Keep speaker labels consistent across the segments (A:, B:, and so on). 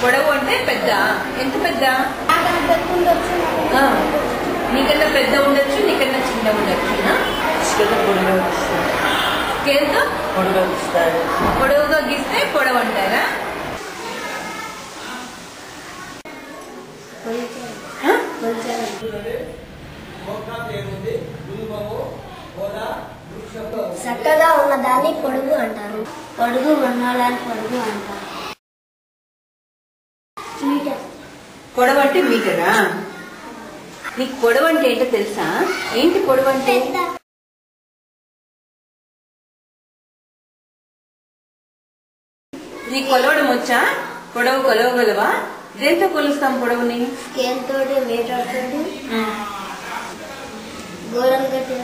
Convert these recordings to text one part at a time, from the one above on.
A: పొడవు అంటే పెద్ద ఎంత పెద్ద ఆ, నీకన్నా పెద్ద ఉండొచ్చు నీకన్నా చిన్న ఉండొచ్చు స్కేల్తో పొడవుగా గీస్తే పొడవు అంటారా ఆ?
B: చక్కగా ఉన్నదాన్ని పొడుగు అంటారు పొడుగు ఉన్నదాన్ని పొడుగు అంటారు మీటర్
A: పొడవు అంటే మీటరా నీకు పొడవు అంటే ఏంటో తెలుసా ఏంటి పొడవు అంటే నీకు కొలవడం వచ్చా పొడవు కొలవగలవా దేంతో కొలుస్తాం పొడవుని
B: స్కేల్ తోటి మీటర్ తోటి గోరం గట్టి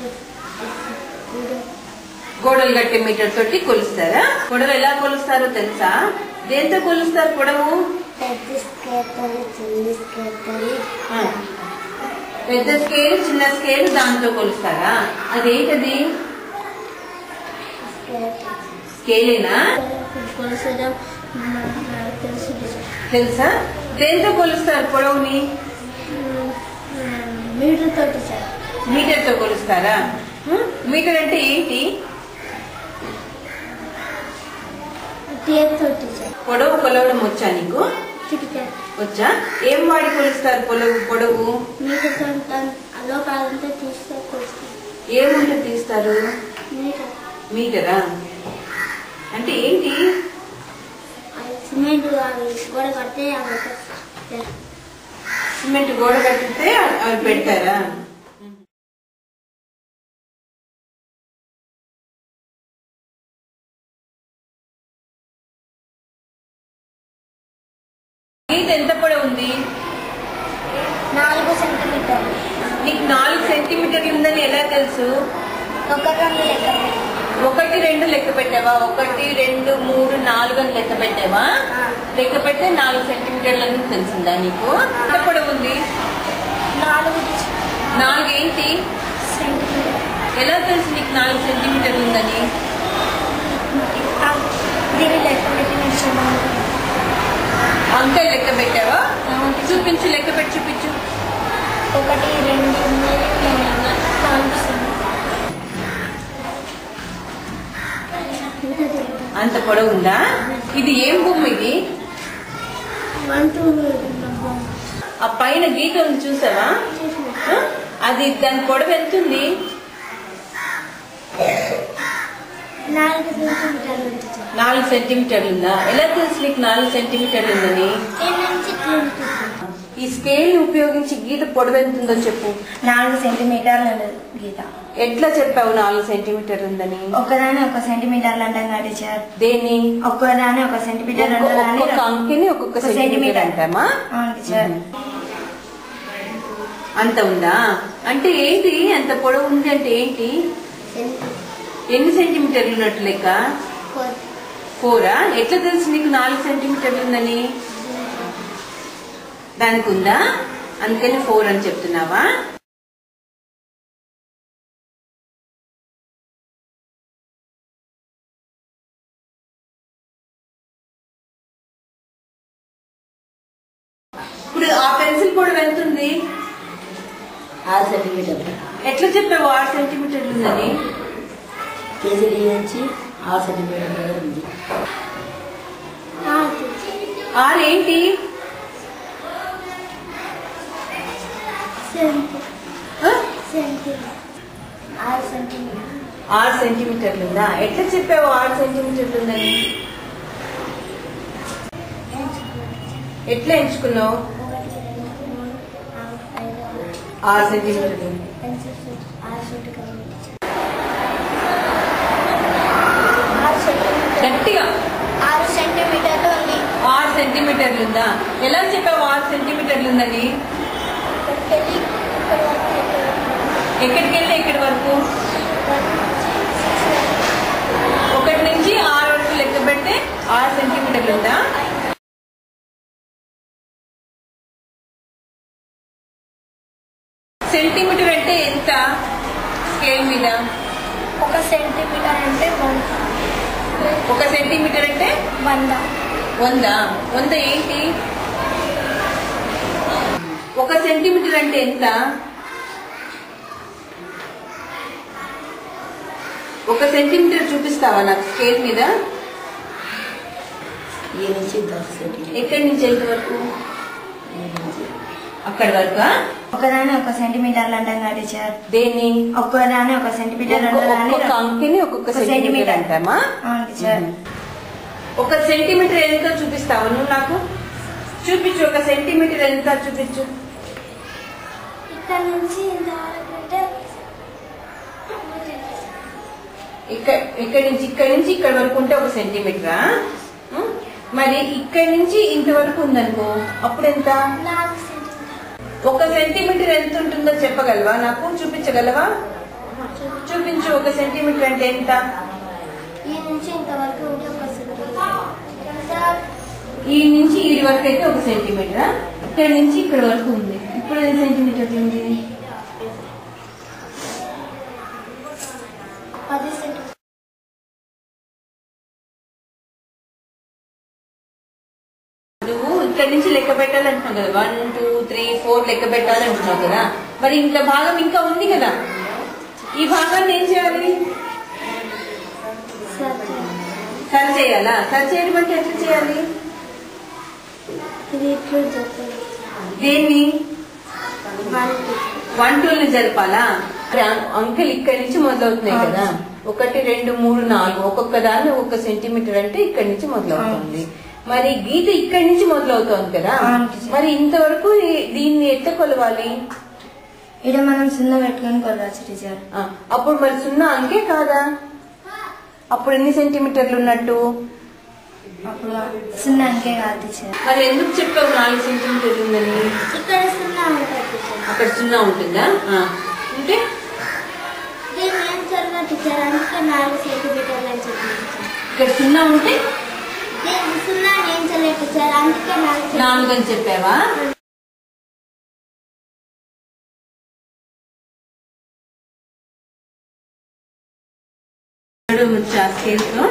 A: గోడలు గట్టి మీటర్ తోటి కొలుస్తారా పొడవు ఎలా కొలుస్తారో తెలుసా దేంతో కొలుస్తారు పొడవు
B: పెద్ద స్కేల్ తోటి చిన్న స్కేల్ తోటి
A: ఆ. పెద్ద స్కేల్ చిన్న స్కేల్ దాంతో కొలుస్తారా అదేంటది
B: స్కేల్
A: స్కేలేనా
B: కొలసడం తెలుసు
A: తెలుసా దేంతో కొలుస్తారు పొడవుని
B: మీటర్ తోటి సార్
A: మీటర్ తో కొలుస్తారా హ్మ్? మీటర్ అంటే ఏంటి
B: టేప్ తోటి సార్
A: పొడవు కొలవడం వచ్చా నీకు
B: చిటికెట్
A: వచ్చా ఏం వాడి కొలుస్తారు పొడవు పొడవు
B: మీటర్ తోటి లోపలంతా తీస్తే కొలుస్తాం
A: ఏముంటుంది తీస్తారు
B: మీటర్
A: మీటరా అంటే ఏంటి
B: అది సిమెంట్ అవి గోడ కడితే అవి ఒక-
A: సిమెంట్ గోడ కట్టితే అవి పెడతారా గీత ఎంత పొడవు ఉంది
B: నాలుగు సెంటీమీటర్లు
A: నీకు నాలుగు సెంటీమీటర్లు ఉందని ఎలా తెలుసు
B: ఒక రెండు లెక్క
A: ఒకటి రెండు లెక్క పెట్టావా ఒకటి రెండు మూడు నాలుగు అని లెక్క పెట్టావా
B: ఆ.
A: లెక్క పెడితే నాలుగు సెంటీమీటర్లని తెలిసిందా నీకు ఎంత పొడవు ఉంది
B: నాలుగు
A: నాలుగు ఏంటి
B: సెంటీమీటర్
A: ఎలా తెలుసు నీకు నాలుగు సెంటీమీటర్లు ఉందని
B: దీని లెక్క పెట్టి నిల్చున్నాను
A: అంకెల్ లెక్క పెట్టావా చూపించు లెక్క పెట్టి చూపించు
B: ఒకటి రెండు మూడు నాలుగు
A: అంత పొడవు ఉందా ఇది ఏం బొమ్మ ఇది
B: వన్ టూ
A: ఆ పైన గీత ఉంది చూసావా ఆ? అది దాని పొడవు ఎంత ఉంది
B: నాలుగు సెంటీమీటర్లు ఉంటుంది
A: నాలుగు సెంటీమీటర్లు ఉందా ఎలా తెలుసు నీకు నాలుగు సెంటీమీటర్లు ఉందని
B: దీని నుంచి ఇట్లా ఉంటుంది
A: ఈ స్కేల్ ఉపయోగించి గీత పొడవు ఎంత ఉందో చెప్పు
B: నాలుగు సెంటీమీటర్లు ఉండదు గీత
A: ఎట్లా చెప్పావు నాలుగు సెంటీమీటర్లు ఉందని
B: ఒక్కదాని ఒక సెంటీమీటర్లు అంటాం కదా టీచర్
A: దేన్ని
B: ఒక్కదాని ఒక సెంటీమీటర్
A: ఒక్కొక్క
B: అంటారని
A: ఒక్కొక్క అంకెని ఒక్కొక్క
B: ఒక
A: సెంటీమీటర్
B: సెంటీమీటర్.
A: అంటామా
B: అవును టీచర్
A: అంత ఉందా అంటే ఏంటి అంత పొడవు ఉంది అంటే ఏంటి ఎన్ని సెంటీమీటర్లు ఉన్నట్టు లెక్క ఫోరా ఎట్లా తెలుసు నీకు నాలుగు సెంటీమీటర్లు ఉందని దానికి ఉందా అందుకని ఫోర్ అని చెప్తున్నావా ఇప్పుడు ఆ పెన్సిల్ పొడవు ఎంత ఉంది
C: ఆరు సెంటీమీటర్లు
A: ఎట్లా చెప్పావు ఆరు సెంటీమీటర్లు ఉందని
C: కేజీడీ నుంచి ఆరు సెంటీమీటర్ల దగ్గర ఉంది
A: ఆరు ఏంటి ఆ?
B: ఆరు సెంటీమీటర్
A: ఆరు సెంటీమీటర్లు ఉందా ఎట్లా చెప్పావు ఆరు సెంటీమీటర్లు ఉందని ఎట్లా ఎంచుకున్నావు
B: ఒకటి రెండు మూడు నాలుగు ఐదు ఆరు
A: ఆరు సెంటీమీటర్లు
B: పెన్సిల్ షీట్ ఆరు షీట్ కలిగి ఆరు సెంటీమీటర్
A: గట్టిగా
B: ఆరు సెంటీమీటర్లు ఉంది
A: ఆరు సెంటీమీటర్లు ఉందా ఎలా చెప్పావు ఆరు సెంటీమీటర్లు ఉందని
B: ఇక్కడికి వెళ్ళి ఇక్కడ వరకు ఇక్కడ వరకు.
A: ఎక్కడికి వెళ్ళి ఎక్కడి వరకు
B: ఇక్కడ నుంచి six వరకు.
A: ఒకటి నుంచి ఆరు వరకు లెక్క పెడితే ఆరు సెంటీమీటర్లు ఉందా సెంటీమీటర్ అంటే ఎంత స్కేల్ మీద
B: ఒక సెంటీమీటర్ అంటే వంద
A: ఒక సెంటీమీటర్ అంటే
B: వంద
A: వంద వంద ఏంటి ఒక సెంటీమీటర్ అంటే ఎంత ఒక సెంటీమీటర్ చూపిస్తావా నాకు స్కేల్ మీద
C: ఏ నుంచి దస్ సెంటీమీటర్
A: ఎక్కడి నుంచి ఎంత వరకు
C: ఏ నుంచి
A: అక్కడి వరకా
B: ఒకదాని ఒక సెంటీమీటర్లు అంటాం కదా టీచర్
A: దేన్ని
B: ఒక్కదాని ఒక సెంటీమీటర్
A: ఒక్కొక్క-
B: అంటాం
A: ఒక్కొక్క అంకెని ఒక్కొక్క
B: ఒక
A: సెంటీమీటర్
B: సెంటీమీటర్.
A: అంటామా
B: అవును టీచర్
A: ఒక సెంటీమీటర్ ఎంత చూపిస్తావా నువ్వు నాకు చూపించు ఒక సెంటీమీటర్ ఎంత చూపించు
B: ఇక్కడ నుంచి ఇంతవరకు అంటే
A: ఇక్కడ ఇక్కడ నుంచి ఇక్కడ నుంచి ఇక్కడ వరకు ఉంటే ఒక సెంటీమీటరా ఉం? మరి ఇక్కడ నుంచి ఇంతవరకు ఉందనుకో అప్పుడు ఎంత
B: నాలుగు సెంటీమీటర్
A: ఒక సెంటీమీటర్ ఎంత ఉంటుందో చెప్పగలవా నాకు చూపించగలవా చూపించు ఒక సెంటీమీటర్ అంటే ఎంత
B: ఈ నుంచి ఇంతవరకు ఉంటే ఒక సెంటీమీటర్ సార్
A: ఈ నుంచి ఈ వరకు అయితే ఒక సెంటీమీటరా ఇక్కడ నుంచి ఇక్కడ వరకు ఉంది ఇప్పుడు ఎన్ని సెంటీమీటర్లు ఉంది
B: పది సెంటీమీటర్
A: నువ్వు ఇక్కడ నుంచి లెక్క పెట్టాలంటున్నావు కదా వన్ టూ త్రీ ఫోర్ లెక్క పెట్టాలంటున్నావు కదా మరి ఇంత భాగం ఇంకా ఉంది కదా ఈ భాగాన్ని ఏం చేయాలి
B: సార్
A: సరి చేయాలా సరి చేయడం అంటే ఎట్లా చేయాలి
B: ఇది ఇట్లు చెప్పండి
A: దేన్ని
B: వన్
A: వన్ టూల్ని జరపాలా మరి అం- అంకెలు ఇక్కడి నుంచి మొదలవుతున్నాయి కదా ఒకటి రెండు మూడు నాలుగు ఒక్కొక్క దాన్ని ఒక్కొక్క సెంటీమీటర్ అంటే ఇక్కడి నుంచి మొదలవుతుంది మరి గీత ఇక్కడి నుంచి మొదలవుతోంది కదా
B: అవును టీచర్.
A: మరి ఇంతవరకు ఈ- దీన్ని ఎట్లా కొలవాలి
B: ఇక్కడ మనం సున్నా పెట్టుకొని కొలవచ్చు టీచర్
A: ఆ, అప్పుడు మరి సున్నా అంకే కాదా అప్పుడు ఎన్ని సెంటీమీటర్లు ఉన్నట్టు
B: అప్పుడు సున్నా అంకే కాదు టీచర్
A: మరి ఎందుకు చెప్పావు నాలుగు సెంటీమీటర్లు ఉందని
B: ఇక్కడ సున్నా ఉంటుంది టీచర్
A: అక్కడ సున్నా ఉంటుందా ఆ, ఉంటే
B: దీన్ని ఏం చదివిన టీచర్ అందుకే నాలుగు సెంటీమీటర్లు అని చెప్పింది టీచర్
A: ఇక్కడ సున్నా ఉంటే
B: దీన్ని సున్నా ఏం చదివే టీచర్ అందుకే నాలుగు
A: నాలుగు అని చెప్పావా స్కేల్తో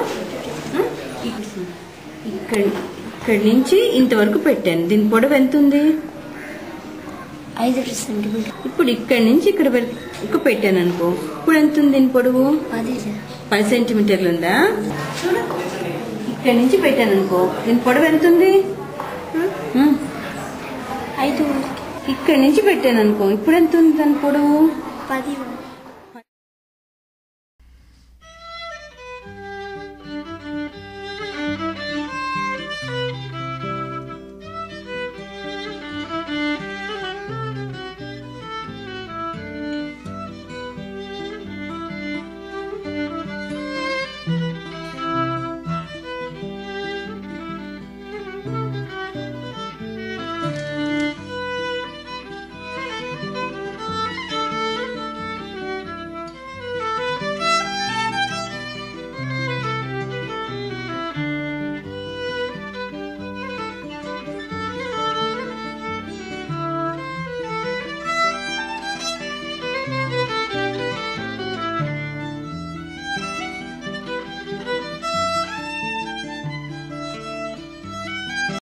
A: ఇక్కడ ఇక్కడి నుంచి ఇంతవరకు పెట్టాను దీని పొడవు ఎంత ఉంది
B: ఐదు సెంటీమీటర్
A: ఇప్పుడు ఇక్కడి నుంచి ఇక్కడ వరకు పెట్టాను అనుకో ఇప్పుడు ఎంత ఉంది దీని పొడవు
B: పది సార్
A: పది సెంటీమీటర్లు ఉందా చూడు ఇక్కడి నుంచి పెట్టాను అనుకో దీని పొడవు ఎంత ఉంది ఉం.
B: ఐదు
A: ఇక్కడి నుంచి పెట్టాను అనుకో ఇప్పుడు ఎంత ఉంది దాని పొడవు
B: పది